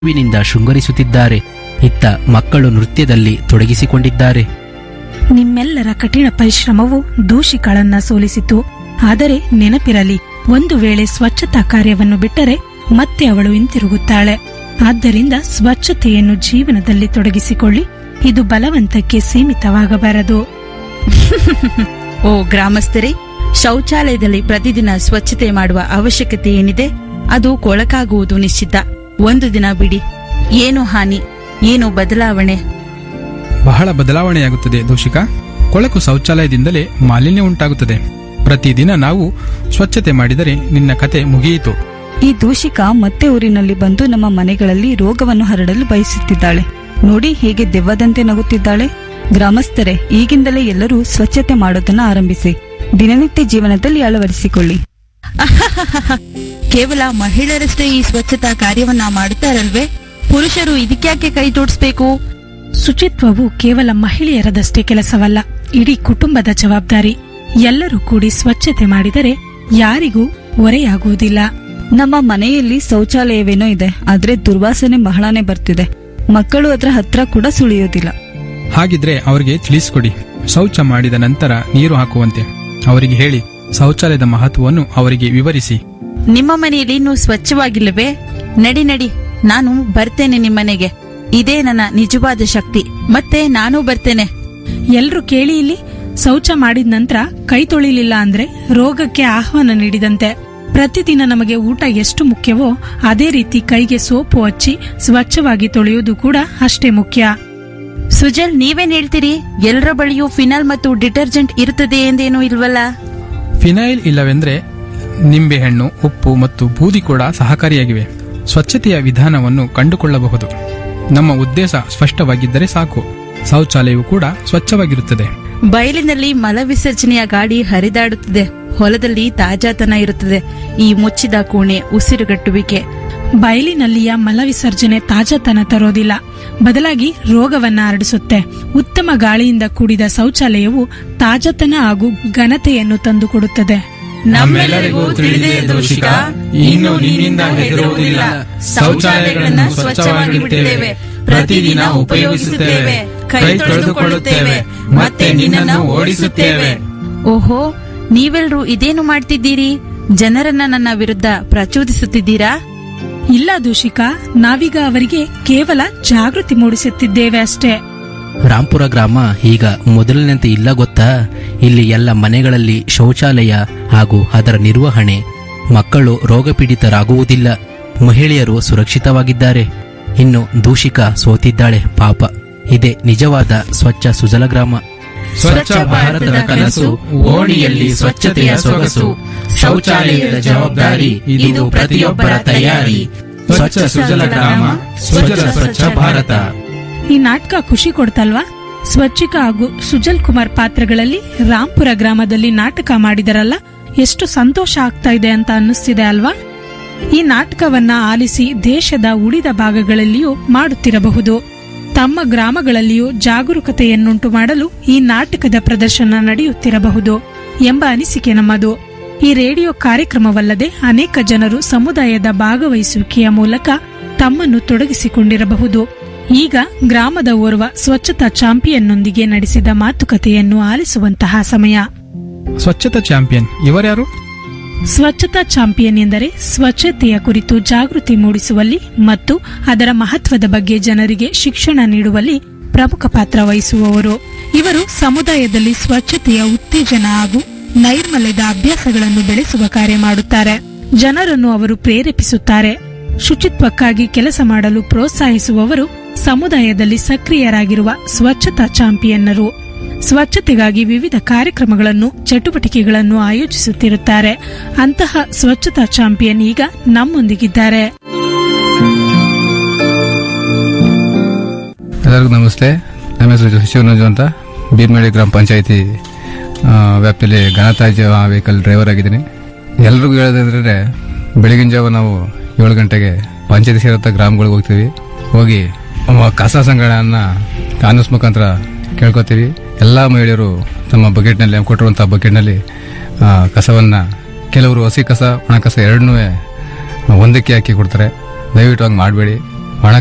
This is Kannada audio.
ವಿನಿಂದ ಶೃಂಗರಿಸುತ್ತಿದ್ದಾರೆ ಇತ್ತ ಮಕ್ಕಳು ನೃತ್ಯದಲ್ಲಿ ತೊಡಗಿಸಿಕೊಂಡಿದ್ದಾರೆ ನಿಮ್ಮೆಲ್ಲರ ಕಠಿಣ ಪರಿಶ್ರಮವು ದೂಷಿಗಳನ್ನ ಸೋಲಿಸಿತು ಆದರೆ ನೆನಪಿರಲಿ ಒಂದು ವೇಳೆ ಸ್ವಚ್ಛತಾ ಕಾರ್ಯವನ್ನು ಬಿಟ್ಟರೆ ಮತ್ತೆ ಅವಳು ಹಿಂತಿರುಗುತ್ತಾಳೆ ಆದ್ದರಿಂದ ಸ್ವಚ್ಛತೆಯನ್ನು ಜೀವನದಲ್ಲಿ ತೊಡಗಿಸಿಕೊಳ್ಳಿ ಇದು ಬಲವಂತಕ್ಕೆ ಸೀಮಿತವಾಗಬಾರದು ಓ ಗ್ರಾಮಸ್ಥರೇ ಶೌಚಾಲಯದಲ್ಲಿ ಪ್ರತಿದಿನ ಸ್ವಚ್ಛತೆ ಮಾಡುವ ಅವಶ್ಯಕತೆ ಏನಿದೆ ಅದು ಕೊಳಕಾಗುವುದು ನಿಶ್ಚಿತ ಒಂದು ದಿನ ಬಿಡಿ ಏನು ಹಾನಿ ಏನು ಬದಲಾವಣೆ ಬಹಳ ಬದಲಾವಣೆಯಾಗುತ್ತದೆ ದೋಷಿಕ ಕೊಳಕು ಶೌಚಾಲಯದಿಂದಲೇ ಮಾಲಿನ್ಯ ಉಂಟಾಗುತ್ತದೆ ಪ್ರತಿದಿನ ನಾವು ಸ್ವಚ್ಛತೆ ಮಾಡಿದರೆ ನಿನ್ನ ಕತೆ ಮುಗಿಯಿತು ಈ ದೂಷಿಕ ಮತ್ತೆ ಊರಿನಲ್ಲಿ ಬಂದು ನಮ್ಮ ಮನೆಗಳಲ್ಲಿ ರೋಗವನ್ನು ಹರಡಲು ಬಯಸುತ್ತಿದ್ದಾಳೆ ನೋಡಿ ಹೇಗೆ ದೆವ್ವದಂತೆ ನಗುತ್ತಿದ್ದಾಳೆ ಗ್ರಾಮಸ್ಥರೇ ಈಗಿಂದಲೇ ಎಲ್ಲರೂ ಸ್ವಚ್ಛತೆ ಮಾಡೋದನ್ನ ಆರಂಭಿಸಿ ದಿನನಿತ್ಯ ಜೀವನದಲ್ಲಿ ಅಳವಡಿಸಿಕೊಳ್ಳಿ ಕೇವಲ ಮಹಿಳೆಯರಷ್ಟೇ ಈ ಸ್ವಚ್ಛತಾ ಕಾರ್ಯವನ್ನ ಮಾಡುತ್ತಾರಲ್ವೇ ಪುರುಷರು ಇದಕ್ಯಾಕೆ ಕೈ ತೋಡಿಸ್ಬೇಕು ಶುಚಿತ್ವವು ಕೇವಲ ಮಹಿಳೆಯರದಷ್ಟೇ ಕೆಲಸವಲ್ಲ ಇಡೀ ಕುಟುಂಬದ ಜವಾಬ್ದಾರಿ ಎಲ್ಲರೂ ಕೂಡಿ ಸ್ವಚ್ಛತೆ ಮಾಡಿದರೆ ಯಾರಿಗೂ ಹೊರೆಯಾಗುವುದಿಲ್ಲ ನಮ್ಮ ಮನೆಯಲ್ಲಿ ಶೌಚಾಲಯವೇನೋ ಇದೆ ಆದ್ರೆ ದುರ್ವಾಸನೆ ಬಹಳಾನೇ ಬರ್ತಿದೆ ಮಕ್ಕಳು ಅದರ ಹತ್ರ ಕೂಡ ಸುಳಿಯೋದಿಲ್ಲ ಹಾಗಿದ್ರೆ ಅವರಿಗೆ ತಿಳಿಸಿಕೊಡಿ ಶೌಚ ಮಾಡಿದ ನಂತರ ನೀರು ಹಾಕುವಂತೆ ಅವರಿಗೆ ಹೇಳಿ ಶೌಚಾಲಯದ ಮಹತ್ವವನ್ನು ಅವರಿಗೆ ವಿವರಿಸಿ ನಿಮ್ಮ ಮನೆಯಲ್ಲಿ ಇನ್ನೂ ಸ್ವಚ್ಛವಾಗಿಲ್ಲವೇ ನಡಿ ನಡಿ ನಾನು ಬರ್ತೇನೆ ನಿಮ್ಮನೆಗೆ ಇದೇ ನನ್ನ ನಿಜವಾದ ಶಕ್ತಿ ಮತ್ತೆ ನಾನು ಬರ್ತೇನೆ ಎಲ್ರೂ ಕೇಳಿ ಇಲ್ಲಿ ಶೌಚ ಮಾಡಿದ ನಂತರ ಕೈ ತೊಳಿಲಿಲ್ಲ ಅಂದ್ರೆ ರೋಗಕ್ಕೆ ಆಹ್ವಾನ ನೀಡಿದಂತೆ ಪ್ರತಿದಿನ ನಮಗೆ ಊಟ ಎಷ್ಟು ಮುಖ್ಯವೋ ಅದೇ ರೀತಿ ಕೈಗೆ ಸೋಪು ಹಚ್ಚಿ ಸ್ವಚ್ಛವಾಗಿ ತೊಳೆಯುವುದು ಕೂಡ ಅಷ್ಟೇ ಮುಖ್ಯ ಸುಜಲ್ ನೀವೇನ್ ಹೇಳ್ತೀರಿ ಎಲ್ಲರ ಬಳಿಯೂ ಫಿನಾಲ್ ಮತ್ತು ಡಿಟರ್ಜೆಂಟ್ ಇರುತ್ತದೆ ಎಂದೇನೂ ಇಲ್ವಲ್ಲ ಫಿನೈಲ್ ಇಲ್ಲವೆಂದ್ರೆ ನಿಂಬೆಹಣ್ಣು ಉಪ್ಪು ಮತ್ತು ಬೂದಿ ಕೂಡ ಸಹಕಾರಿಯಾಗಿವೆ ಸ್ವಚ್ಛತೆಯ ವಿಧಾನವನ್ನು ಕಂಡುಕೊಳ್ಳಬಹುದು ನಮ್ಮ ಉದ್ದೇಶ ಸ್ಪಷ್ಟವಾಗಿದ್ದರೆ ಸಾಕು ಶೌಚಾಲಯವು ಕೂಡ ಸ್ವಚ್ಛವಾಗಿರುತ್ತದೆ ಬಯಲಿನಲ್ಲಿ ಮಲ ವಿಸರ್ಜನೆಯ ಗಾಡಿ ಹರಿದಾಡುತ್ತದೆ ಹೊಲದಲ್ಲಿ ತಾಜಾತನ ಇರುತ್ತದೆ ಈ ಮುಚ್ಚಿದ ಕೋಣೆ ಉಸಿರುಗಟ್ಟುವಿಕೆ ಬಯಲಿನಲ್ಲಿಯ ಮಲ ವಿಸರ್ಜನೆ ತಾಜಾತನ ತರೋದಿಲ್ಲ ಬದಲಾಗಿ ರೋಗವನ್ನ ಹರಡಿಸುತ್ತೆ ಉತ್ತಮ ಗಾಳಿಯಿಂದ ಕೂಡಿದ ಶೌಚಾಲಯವು ತಾಜಾತನ ಹಾಗೂ ಘನತೆಯನ್ನು ತಂದುಕೊಡುತ್ತದೆ ನಮ್ಮೆಲ್ಲರಿಗೂ ತಿಳಿದೇ ದೋಷಿಕ ಇನ್ನು ನಿನ್ನಿಂದ ಹೆದರುವುದಿಲ್ಲ ಶೌಚಾಲಯಗಳನ್ನು ಸ್ವಚ್ಛವಾಗಿ ಬಿಡುತ್ತೇವೆ ಪ್ರತಿದಿನ ಉಪಯೋಗಿಸುತ್ತೇವೆ ಕೈ ತೊಳೆದುಕೊಳ್ಳುತ್ತೇವೆ ಮತ್ತೆ ನಿನ್ನನ್ನು ಓಡಿಸುತ್ತೇವೆ ಓಹೋ ನೀವೆಲ್ಲರೂ ಇದೇನು ಮಾಡ್ತಿದ್ದೀರಿ ಜನರನ್ನ ನನ್ನ ವಿರುದ್ಧ ಪ್ರಚೋದಿಸುತ್ತಿದ್ದೀರಾ ಇಲ್ಲ ದೂಷಿಕ ನಾವೀಗ ಅವರಿಗೆ ಕೇವಲ ಜಾಗೃತಿ ಮೂಡಿಸುತ್ತಿದ್ದೇವೆ ಅಷ್ಟೇ ರಾಂಪುರ ಗ್ರಾಮ ಈಗ ಮೊದಲಿನಂತೆ ಇಲ್ಲ ಗೊತ್ತಾ ಇಲ್ಲಿ ಎಲ್ಲ ಮನೆಗಳಲ್ಲಿ ಶೌಚಾಲಯ ಹಾಗೂ ಅದರ ನಿರ್ವಹಣೆ ಮಕ್ಕಳು ರೋಗಪೀಡಿತರಾಗುವುದಿಲ್ಲ ಮಹಿಳೆಯರು ಸುರಕ್ಷಿತವಾಗಿದ್ದಾರೆ ಇನ್ನು ದೂಷಿಕ ಸೋತಿದ್ದಾಳೆ ಪಾಪ ಇದೇ ನಿಜವಾದ ಸ್ವಚ್ಛ ಸುಜಲ ಗ್ರಾಮ ಸ್ವಚ್ಛ ಭಾರತದ ಕನಸು ಓಣಿಯಲ್ಲಿ ಸ್ವಚ್ಛತೆಯ ಸೊಗಸು ಶೌಚಾಲಯದ ಜವಾಬ್ದಾರಿ ಇದು ಪ್ರತಿಯೊಬ್ಬರ ತಯಾರಿ ಸ್ವಚ್ಛ ಸುಜಲ ಗ್ರಾಮ ಸ್ವಚ್ಛ ಸ್ವಚ್ಛ ಭಾರತ ಈ ನಾಟಕ ಖುಷಿ ಕೊಡ್ತಲ್ವಾ ಸ್ವಚ್ಛಿಕ ಹಾಗೂ ಸುಜಲ್ ಕುಮಾರ್ ಪಾತ್ರಗಳಲ್ಲಿ ರಾಂಪುರ ಗ್ರಾಮದಲ್ಲಿ ನಾಟಕ ಮಾಡಿದರಲ್ಲ ಎಷ್ಟು ಸಂತೋಷ ಆಗ್ತಾ ಇದೆ ಅಂತ ಅನ್ನಿಸ್ತಿದೆ ಅಲ್ವಾ ಈ ನಾಟಕವನ್ನ ಆಲಿಸಿ ದೇಶದ ಉಳಿದ ಭಾಗಗಳಲ್ಲಿಯೂ ಮಾಡುತ್ತಿರಬಹುದು ತಮ್ಮ ಗ್ರಾಮಗಳಲ್ಲಿಯೂ ಜಾಗರೂಕತೆಯನ್ನುಂಟು ಮಾಡಲು ಈ ನಾಟಕದ ಪ್ರದರ್ಶನ ನಡೆಯುತ್ತಿರಬಹುದು ಎಂಬ ಅನಿಸಿಕೆ ನಮ್ಮದು ಈ ರೇಡಿಯೋ ಕಾರ್ಯಕ್ರಮವಲ್ಲದೆ ಅನೇಕ ಜನರು ಸಮುದಾಯದ ಭಾಗವಹಿಸುವಿಕೆಯ ಮೂಲಕ ತಮ್ಮನ್ನು ತೊಡಗಿಸಿಕೊಂಡಿರಬಹುದು ಈಗ ಗ್ರಾಮದ ಓರ್ವ ಸ್ವಚ್ಛತಾ ಚಾಂಪಿಯನ್ನೊಂದಿಗೆ ನಡೆಸಿದ ಮಾತುಕತೆಯನ್ನು ಆಲಿಸುವಂತಹ ಸಮಯ ಸ್ವಚ್ಛತಾ ಚಾಂಪಿಯನ್ ಇವರ್ಯಾರು ಸ್ವಚ್ಛತಾ ಚಾಂಪಿಯನ್ ಎಂದರೆ ಸ್ವಚ್ಛತೆಯ ಕುರಿತು ಜಾಗೃತಿ ಮೂಡಿಸುವಲ್ಲಿ ಮತ್ತು ಅದರ ಮಹತ್ವದ ಬಗ್ಗೆ ಜನರಿಗೆ ಶಿಕ್ಷಣ ನೀಡುವಲ್ಲಿ ಪ್ರಮುಖ ಪಾತ್ರ ವಹಿಸುವವರು ಇವರು ಸಮುದಾಯದಲ್ಲಿ ಸ್ವಚ್ಛತೆಯ ಉತ್ತೇಜನ ಹಾಗೂ ನೈರ್ಮಲ್ಯದ ಅಭ್ಯಾಸಗಳನ್ನು ಬೆಳೆಸುವ ಕಾರ್ಯ ಮಾಡುತ್ತಾರೆ ಜನರನ್ನು ಅವರು ಪ್ರೇರೇಪಿಸುತ್ತಾರೆ ಶುಚಿತ್ವಕ್ಕಾಗಿ ಕೆಲಸ ಮಾಡಲು ಪ್ರೋತ್ಸಾಹಿಸುವವರು ಸಮುದಾಯದಲ್ಲಿ ಸಕ್ರಿಯರಾಗಿರುವ ಸ್ವಚ್ಛತಾ ಚಾಂಪಿಯನ್ನರು ಸ್ವಚ್ಛತೆಗಾಗಿ ವಿವಿಧ ಕಾರ್ಯಕ್ರಮಗಳನ್ನು ಚಟುವಟಿಕೆಗಳನ್ನು ಆಯೋಜಿಸುತ್ತಿರುತ್ತಾರೆ ಅಂತಹ ಸ್ವಚ್ಛತಾ ಚಾಂಪಿಯನ್ ಈಗ ನಮ್ಮೊಂದಿಗಿದ್ದಾರೆ ಎಲ್ಲರಿಗೂ ನಮಸ್ತೆ ನಮ್ಮ ಹೆಸರು ಶಿವನಜು ಅಂತ ಬೀರ್ಮೇಳಿ ಗ್ರಾಮ ಪಂಚಾಯಿತಿ ಆ, ವ್ಯಾಪ್ತಿಯಲ್ಲಿ ಘನತ್ಯಾಜ್ಯ ವೆಹಿಕಲ್ ಡ್ರೈವರ್ ಆಗಿದ್ದೀನಿ ಎಲ್ರಿಗೂ ಹೇಳೋದಂದ್ರೆ ಬೆಳಗಿನ ಜಾವ ನಾವು ಏಳು ಗಂಟೆಗೆ ಪಂಚಾಯತಿ ಸೇರುತ್ತ ಗ್ರಾಮಗಳಿಗೆ ಹೋಗ್ತೀವಿ ಹೋಗಿ ಅವ ಕಸ ಸಂಗ್ರಹಣೆಯನ್ನ ಕಾನೂಸ್ ಮುಖಾಂತರ ಕೇಳ್ಕೊತೀವಿ ಎಲ್ಲ ಮಹಿಳೆಯರು ತಮ್ಮ ಬಕೆಟ್ನಲ್ಲಿ ಕೊಟ್ಟಿರುವಂಥ ಬಕೆಟ್ನಲ್ಲಿ ಆ, ಕಸವನ್ನ ಕೆಲವರು ಹಸಿ ಕಸ ಒಣ ಕಸ ಎರಡನ್ನೂ ಒಂದಕ್ಕೆ ಹಾಕಿ ಕೊಡ್ತಾರೆ ದಯವಿಟ್ಟು ಹಂಗೆ ಮಾಡಬೇಡಿ